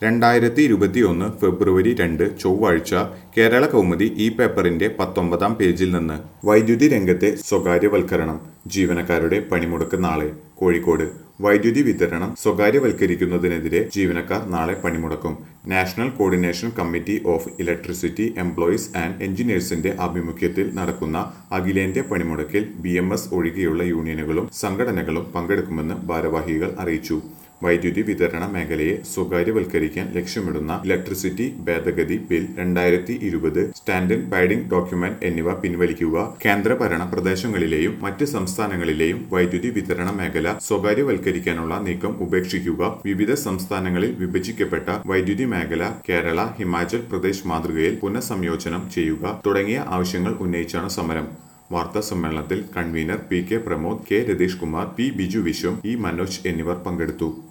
രണ്ടായിരത്തി ഇരുപത്തിയൊന്ന് ഫെബ്രുവരി രണ്ട് ചൊവ്വാഴ്ച കേരള കൗമുദി ഈ പേപ്പറിന്റെ പത്തൊമ്പതാം പേജിൽ നിന്ന് വൈദ്യുതി രംഗത്തെ സ്വകാര്യവൽക്കരണം ജീവനക്കാരുടെ പണിമുടക്ക് നാളെ കോഴിക്കോട് വൈദ്യുതി വിതരണം സ്വകാര്യവൽക്കരിക്കുന്നതിനെതിരെ ജീവനക്കാർ നാളെ പണിമുടക്കും national coordination committee of electricity employees and എഞ്ചിനീയേഴ്സിന്റെ ആഭിമുഖ്യത്തിൽ നടക്കുന്ന അഖിലേന്ത്യാ പണിമുടക്കിൽ ബി ഒഴികെയുള്ള യൂണിയനുകളും സംഘടനകളും പങ്കെടുക്കുമെന്ന് ഭാരവാഹികൾ അറിയിച്ചു വൈദ്യുതി വിതരണ മേഖലയെ സ്വകാര്യവൽക്കരിക്കാൻ ലക്ഷ്യമിടുന്ന ഇലക്ട്രിസിറ്റി ഭേദഗതി ബിൽ രണ്ടായിരത്തി ഇരുപത് സ്റ്റാൻഡേർഡ് പാഡിംഗ് ഡോക്യുമെന്റ് എന്നിവ പിൻവലിക്കുക കേന്ദ്രഭരണ പ്രദേശങ്ങളിലെയും മറ്റ് സംസ്ഥാനങ്ങളിലെയും വൈദ്യുതി വിതരണ മേഖല സ്വകാര്യവൽക്കരിക്കാനുള്ള നീക്കം ഉപേക്ഷിക്കുക വിവിധ സംസ്ഥാനങ്ങളിൽ വിഭജിക്കപ്പെട്ട വൈദ്യുതി മേഖല കേരള ഹിമാചൽ പ്രദേശ് മാതൃകയിൽ പുനഃസംയോജനം ചെയ്യുക തുടങ്ങിയ ആവശ്യങ്ങൾ ഉന്നയിച്ചാണ് സമരം വാർത്താ സമ്മേളനത്തിൽ convener P K Pramod K Ratheesh Kumar P Biju Viswam E Manoj എന്നിവർ പങ്കെടുത്തു